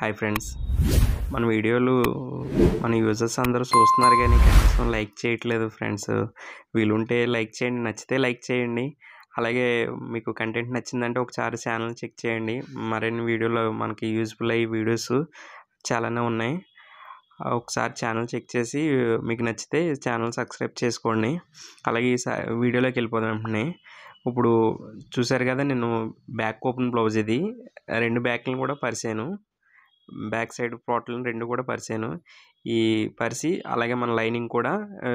hi friends మన వీడియోలు మన యూజర్స్ అందరూ చూస్తున్నారు కానీ కనీసం లైక్ చేయట్లేదు ఫ్రెండ్స్ వీలుంటే లైక్ చేయండి నచ్చితే లైక్ చేయండి అలాగే మీకు కంటెంట్ నచ్చిందంటే ఒకసారి ఛానల్ చెక్ చేయండి మరిన్ని వీడియోలు మనకి యూజ్ఫుల్ అయ్యే వీడియోస్ చాలానే ఉన్నాయి ఆ, ఒకసారి ఛానల్ చెక్ చేసి మీకు నచ్చితే ఛానల్ సబ్స్క్రైబ్ చేసుకోండి అలాగే ఈ సా- వీడియోలోకి వెళ్ళిపోదాం వెంటనే ఇప్పుడు చూసారు కదా నేను బ్యాక్ ఓపెన్ బ్లౌజ్ ఇది రెండు బ్యాక్లను కూడా పరిచాను బ్యాక్ సైడ్ ప్రోట్లను రెండు కూడా పరిచాను ఈ పరిచి అలాగే మన లైనింగ్ కూడా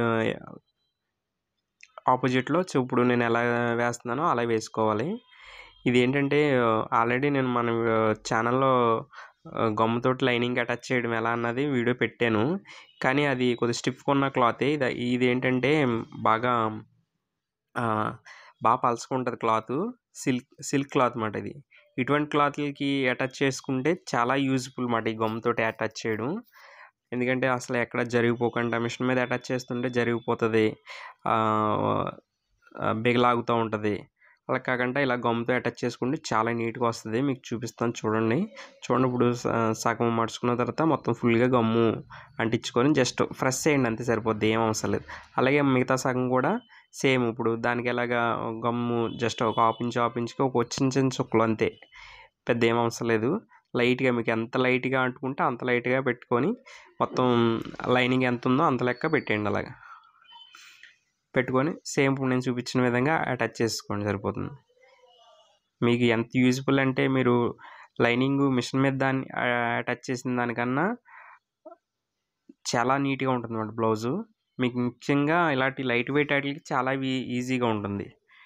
ఆపోజిట్లో ఇప్పుడు నేను ఎలా వేస్తున్నానో అలా వేసుకోవాలి ఇది ఏంటంటే ఆల్రెడీ నేను మన ఛానల్లో గమ్ముతోటి లైనింగ్ అటాచ్ చేయడం ఎలా అన్నది వీడియో పెట్టాను కానీ అది కొద్దిగా స్టిఫ్గా ఉన్న క్లాతే ఇది ఇది ఏంటంటే బాగా ఆ, బాగా పలుచుకుంటుంది క్లాత్ సిల్క్ సిల్క్ క్లాత్ అన్నమాట ఇది ఇటువంటి క్లాత్లకి అటాచ్ చేసుకుంటే చాలా యూజ్ఫుల్ అన్నమాట ఈ గమ్తోటి అటాచ్ చేయడం ఎందుకంటే అసలు ఎక్కడ జరిగిపోకుండా మిషన్ మీద అటాచ్ చేస్తుంటే జరిగిపోతుంది ఆ, ఆ, బిగలాగుతూ ఉంటుంది అలా కాకుండా ఇలా గమ్తో అటాచ్ చేసుకుంటే చాలా నీట్గా వస్తుంది మీకు చూపిస్తాను చూడండి చూడండి ఇప్పుడు స- సగం మడుచుకున్న తర్వాత మొత్తం ఫుల్గా గమ్ము అంటించుకొని జస్ట్ ఫ్రెష్ చేయండి అంతే సరిపోద్ది ఏం అవసరం లేదు అలాగే మిగతా సగం కూడా సేమ్ ఇప్పుడు దానికి ఎలాగా గమ్ము జస్ట్ ఒక హాఫ్ ఇంచ్ హాఫ్ ఇంచ్కి ఒక చిన్న చిన్న చుక్కలు అంతే పెద్ద ఏం అవసరం లేదు లైట్గా మీకు ఎంత లైట్గా అంటుకుంటే అంత లైట్గా పెట్టుకొని మొత్తం లైనింగ్ ఎంత ఉందో అంత లెక్క పెట్టేయండి అలాగా పెట్టుకొని సేమ్ ఇప్పుడు నేను చూపించిన విధంగా అటాచ్ చేసుకోండి సరిపోతుంది మీకు ఎంత యూజ్ఫుల్ అంటే మీరు లైనింగ్ మిషన్ మీద దాన్ని అటాచ్ చేసిన దానికన్నా చాలా నీట్గా ఉంటుంది అన్నమాట బ్లౌజు మీకు ముఖ్యంగా ఇలాంటి లైట్ వెయిట్ వాటికి చాలా ఈ- ఈజీగా ఉంటుంది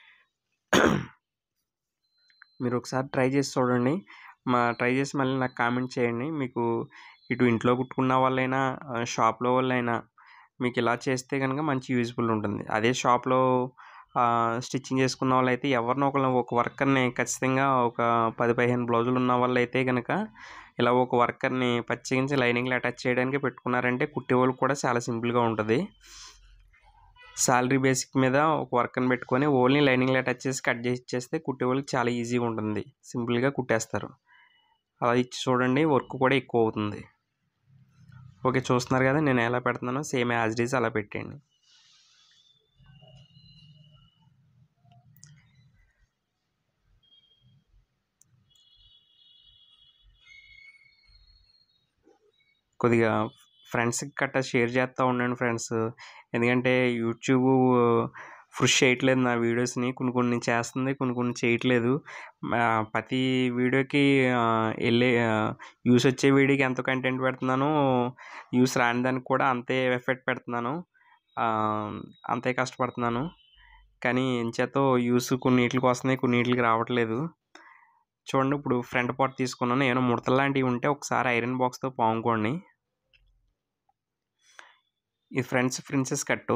మీరు ఒకసారి ట్రై చేసి చూడండి మా ట్రై చేసి మళ్ళీ నాకు కామెంట్ చేయండి మీకు ఇటు ఇంట్లో కుట్టుకున్న వాళ్ళైనా ఆ, షాప్లో వాళ్ళైనా మీకు ఇలా చేస్తే కనుక మంచి యూజ్ఫుల్ ఉంటుంది అదే షాప్లో స్టిచ్చింగ్ చేసుకున్న వాళ్ళైతే ఎవరినో ఒకరు ఒక వర్కర్ని ఖచ్చితంగా ఒక పది పదిహేను బ్లౌజులు ఉన్న వాళ్ళైతే కనుక ఇలా ఒక వర్కర్ని పచ్చిగించి లైనింగ్లో అటాచ్ చేయడానికి పెట్టుకున్నారంటే కుట్టే వాళ్ళకి కూడా చాలా సింపుల్గా ఉంటుంది శాలరీ బేసిక్ మీద ఒక వర్కర్ని పెట్టుకొని ఓన్లీ లైనింగ్లో అటాచ్ చేసి కట్ చేసి ఇచ్చేస్తే కుట్టే వాళ్ళకి చాలా ఈజీగా ఉంటుంది సింపుల్గా కుట్టేస్తారు అలా ఇచ్చి చూడండి వర్క్ కూడా ఎక్కువ అవుతుంది ఓకే చూస్తున్నారు కదా నేను ఎలా పెడుతున్నానో సేమ్ యాజ్ డీస్ అలా పెట్టేయండి కొద్దిగా ఫ్రెండ్స్కి గట్టా షేర్ చేస్తూ ఉండండి ఫ్రెండ్స్ ఎందుకంటే యూట్యూబ్ పుష్ చేయట్లేదు నా వీడియోస్ని కొన్ని కొన్ని చేస్తుంది కొన్ని కొన్ని చేయట్లేదు ఆ, ప్రతి వీడియోకి ఆ, వెళ్ళే యూస్ వచ్చే వీడియోకి ఎంత కంటెంట్ పెడుతున్నానో యూస్ రాని దానికి కూడా అంతే ఎఫెక్ట్ పెడుతున్నాను ఆ, అంతే కష్టపడుతున్నాను కానీ ఎంచేతో యూస్ కొన్నిటికి వస్తున్నాయి కొన్నిటికి రావట్లేదు చూడండి ఇప్పుడు ఫ్రంట్ పార్ట్ తీసుకున్నాను ఏమైనా ముడతలు లాంటివి ఉంటే ఒకసారి ఐరన్ బాక్స్తో పాముకోండి ఇది fronts princess cut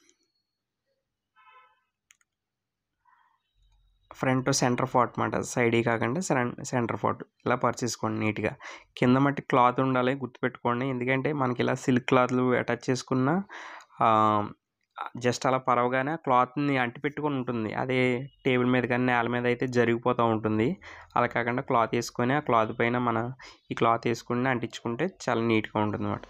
front center ఫాట్ అనమాట సైడ్ కాకుండా సెంటర్ ఫాట్ ఇలా పర్చేసుకోండి నీట్గా కింద మట్టి క్లాత్ ఉండాలి గుర్తుపెట్టుకోండి ఎందుకంటే మనకి ఇలా సిల్క్ క్లాత్లు అటాచ్ చేసుకున్న జస్ట్ అలా పరవగానే ఆ క్లాత్ని అంటిపెట్టుకొని ఉంటుంది అదే టేబుల్ మీద కానీ నేల మీద అయితే జరిగిపోతూ ఉంటుంది అలా కాకుండా క్లాత్ వేసుకొని ఆ క్లాత్ పైన మన ఈ క్లాత్ వేసుకుని అంటించుకుంటే చాలా నీట్గా ఉంటుంది అనమాట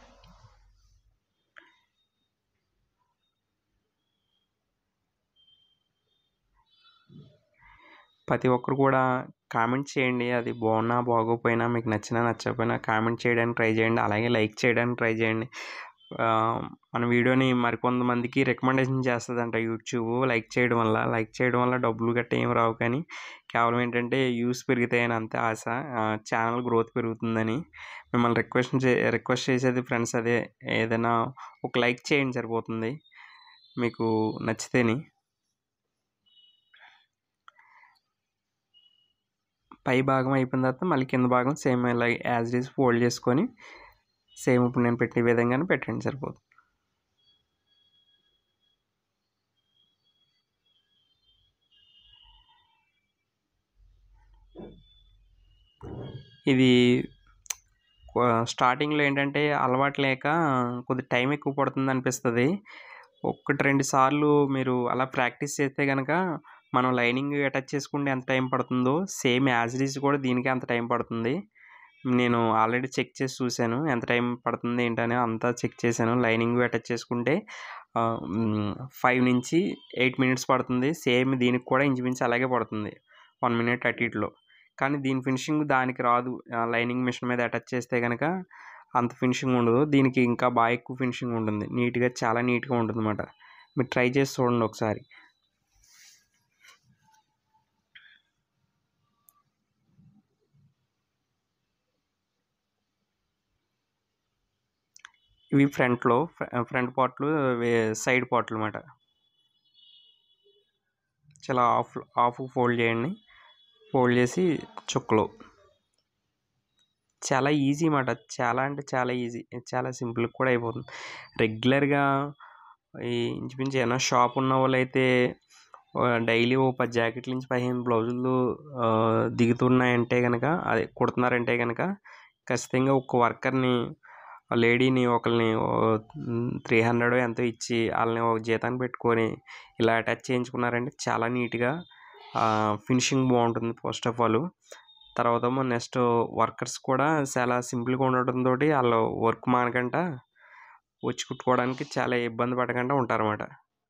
ప్రతి ఒక్కరు కూడా కామెంట్ చేయండి అది బాగున్నా బాగోపోయినా మీకు నచ్చినా నచ్చకపోయినా కామెంట్ చేయడానికి ట్రై చేయండి అలాగే లైక్ చేయడానికి ట్రై చేయండి ఆ, మన వీడియోని మరికొంతమందికి రికమెండేషన్ చేస్తుందంట యూట్యూబ్ లైక్ చేయడం వల్ల లైక్ చేయడం వల్ల డబ్బులు గట్ట ఏం రావు కానీ కేవలం ఏంటంటే వ్యూస్ పెరుగుతాయని అంతే ఆశ ఛానల్ గ్రోత్ పెరుగుతుందని మిమ్మల్ని రిక్వెస్ట్ చే రిక్వెస్ట్ చేసేది ఫ్రెండ్స్ అదే ఏదైనా ఒక లైక్ చేయండి సరిపోతుంది మీకు నచ్చితేని పై భాగం అయిపోయిన తర్వాత మళ్ళీ కింద భాగం సేమ్ ఇలా యాజ్ ఇట్ ఈస్ ఫోల్డ్ చేసుకొని సేమ్ ఇప్పుడు నేను పెట్టే విధంగానే పెట్టండి సరిపోతుంది ఇది స్టార్టింగ్లో ఏంటంటే అలవాటు లేక కొద్ది టైం ఎక్కువ పడుతుంది అనిపిస్తుంది ఒకటి రెండు సార్లు మీరు అలా ప్రాక్టీస్ చేస్తే కనుక మనం లైనింగ్ అటాచ్ చేసుకుంటే ఎంత టైం పడుతుందో సేమ్ యాజ్ ఇట్ ఈజ్ కూడా దీనికి అంత టైం పడుతుంది నేను ఆల్రెడీ చెక్ చేసి చూసాను ఎంత టైం పడుతుంది ఏంటని అంతా చెక్ చేశాను లైనింగ్ అటాచ్ చేసుకుంటే ఫైవ్ నుంచి ఎయిట్ మినిట్స్ పడుతుంది సేమ్ దీనికి కూడా ఇంచుమించు అలాగే పడుతుంది వన్ మినిట్ అటు ఇటులో కానీ దీని ఫినిషింగ్ దానికి రాదు లైనింగ్ మిషన్ మీద అటాచ్ చేస్తే కనుక అంత ఫినిషింగ్ ఉండదు దీనికి ఇంకా బాగా ఎక్కువ ఫినిషింగ్ ఉంటుంది నీట్గా చాలా నీట్గా ఉంటుంది అన్నమాట మీరు ట్రై చేసి చూడండి ఒకసారి ఇవి ఫ్రంట్లో ఫ్రంట్ పార్ట్లు సైడ్ పార్ట్లు అనమాట చాలా ఆఫ్ ఆఫ్ ఫోల్డ్ చేయండి ఫోల్డ్ చేసి చుక్కలు చాలా ఈజీ అన్నమాట చాలా అంటే చాలా ఈజీ చాలా సింపుల్ కూడా అయిపోతుంది రెగ్యులర్గా ఈ ఇంచుమించు ఏమైనా షాప్ ఉన్న వాళ్ళు అయితే డైలీ ఓ పది జాకెట్ల నుంచి పదిహేను బ్లౌజులు దిగుతున్నాయంటే కనుక అదే కుడుతున్నారంటే కనుక ఖచ్చితంగా ఒక వర్కర్ని లేడీని ఒకరిని త్రీ హండ్రెడ్ ఎంతో ఇచ్చి వాళ్ళని ఒక జీతాన్ని పెట్టుకొని ఇలా అటాచ్ చేయించుకున్నారంటే చాలా నీట్గా ఫినిషింగ్ బాగుంటుంది ఫస్ట్ ఆఫ్ ఆల్ తర్వాత నెక్స్ట్ వర్కర్స్ కూడా చాలా సింపుల్గా ఉండటంతో వాళ్ళు వర్క్ మానకంట వచ్చి కుట్టుకోవడానికి చాలా ఇబ్బంది పడకుండా ఉంటారన్నమాట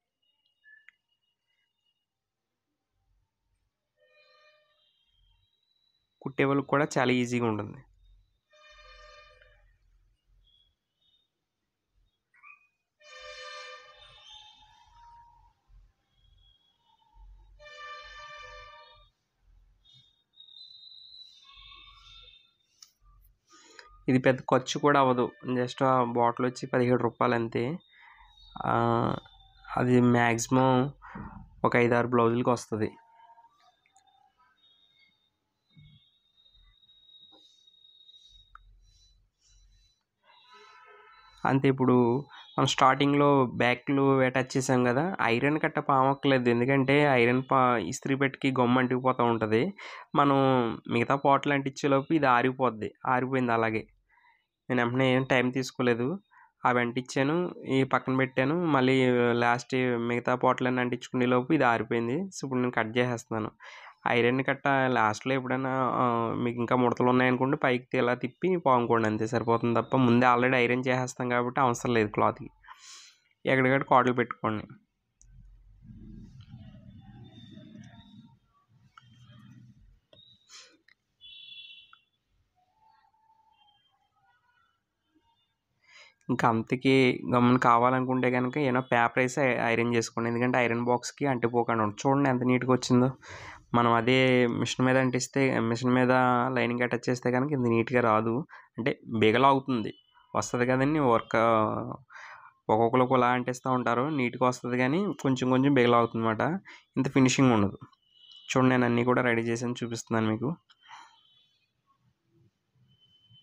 కుట్టే వాళ్ళకి కూడా చాలా ఈజీగా ఉంటుంది ఇది పెద్ద ఖర్చు కూడా అవ్వదు జస్ట్ ఆ బాటిల్ వచ్చి పదిహేడు రూపాయలు అంతే అది మ్యాక్సిమం ఒక ఐదు ఆరు బ్లౌజులకి వస్తుంది అంతే ఇప్పుడు మనం స్టార్టింగ్లో బ్యాక్లు అటాచ్ చేసాం కదా ఐరన్ కట్ట పామక్కలేదు ఎందుకంటే ఐరన్ పా ఇస్త్రీ పెట్టికి గమ్మ అంటికిపోతూ ఉంటుంది మనం మిగతా పాటలు అంటించేలోపు ఇది ఆరిపోద్ది ఆరిపోయింది అలాగే నేను వెంటనే ఏం టైం తీసుకోలేదు అవి అంటించాను ఈ పక్కన పెట్టాను మళ్ళీ లాస్ట్ మిగతా పాటలన్నీ అంటించుకునే లోపు ఇది ఆరిపోయింది సో ఇప్పుడు నేను కట్ చేసేస్తున్నాను ఐరన్ కట్ట లాస్ట్లో ఎప్పుడైనా మీకు ఇంకా ముడతలు ఉన్నాయనుకోండి పైకి ఇలా తిప్పి పాముకోండి అంతే సరిపోతుంది తప్ప ముందే ఆల్రెడీ ఐరన్ చేసేస్తాం కాబట్టి అవసరం లేదు క్లాత్కి ఎక్కడికక్కడ కాడలు పెట్టుకోండి ఇంకా అంతకి గమ్మున కావాలనుకుంటే కనుక ఏమైనా పేపర్ వేసి ఐరన్ చేసుకోండి ఎందుకంటే ఐరన్ బాక్స్కి అంటిపోకుండా ఉంటుంది చూడండి ఎంత నీట్గా వచ్చిందో మనం అదే మిషన్ మీద అంటిస్తే మిషన్ మీద లైనింగ్ అటాచ్ చేస్తే కనుక ఇంత నీట్గా రాదు అంటే బిగలాగుతుంది వస్తుంది కదండి వర్క్ ఒక్కొక్కరు ఒకలా అంటిస్తూ ఉంటారు నీట్గా వస్తుంది కానీ కొంచెం కొంచెం బిగలాగుతుంది అనమాట ఇంత ఫినిషింగ్ ఉండదు చూడండి నేను అన్నీ కూడా రెడీ చేసి చూపిస్తున్నాను మీకు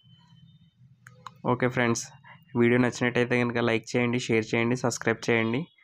ఓకే ఫ్రెండ్స్ వీడియో నచ్చినట్టయితే కనుక లైక్ చేయండి షేర్ చేయండి సబ్స్క్రైబ్ చేయండి